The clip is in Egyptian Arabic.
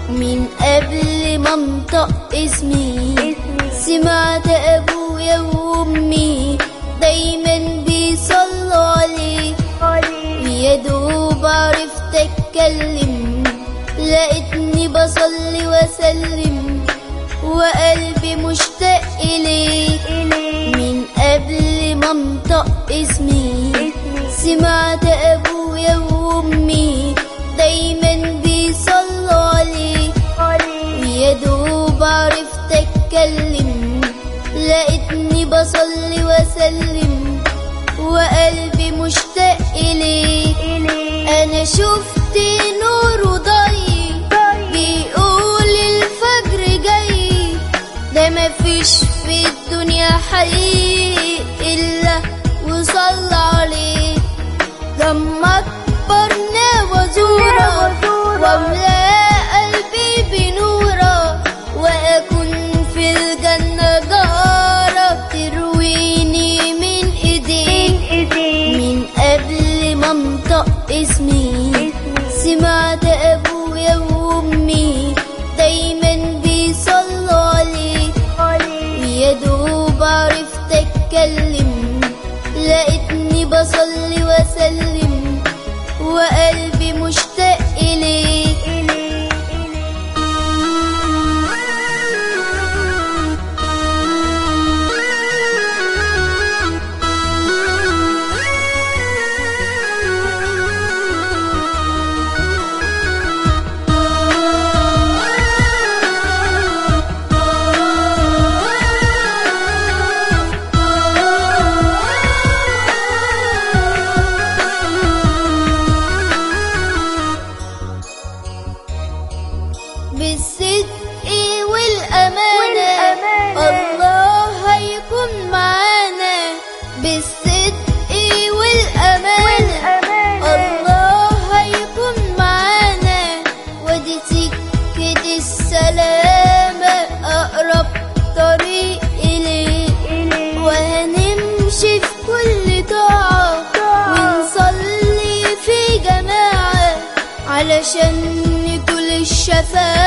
من قبل ما انطق اسمي سمعت ابويا وامي دايما بيصلوا عليه ويا دوب عرفت اتكلم لقيتني بصلي واسلم وقلبي مشتاق اليك من قبل ما انطق اسمي سمعت ابويا وامي دايما بيصلوا عليه ويا دوب عرفت اتكلم لقيتني بصلي واسلم وقلبي مشتاق اليك انا شفت نور وضي بيقول الفجر جاي ده مفيش في الدنيا حقيقي الا وصلى عليه لما اكبرنا وزورا واملا قلبي بنورا واكون في الجنه جاره ترويني من ايديك من قبل ما انطق اسمي سمعت ابويا وامي دايما بيصلوا عليه ويا دوب عرفت اتكلم لقيتني بصلي واسلم وقلبي مشتاق اليك بالصدق والأمانة الله هيكون معانا بالصدق والأمانة الله هيكون معانا ودي سكة السلامة أقرب طريق إليه وهنمشي في كل طاعة ونصلي في جماعة علشان نكل الشفاعة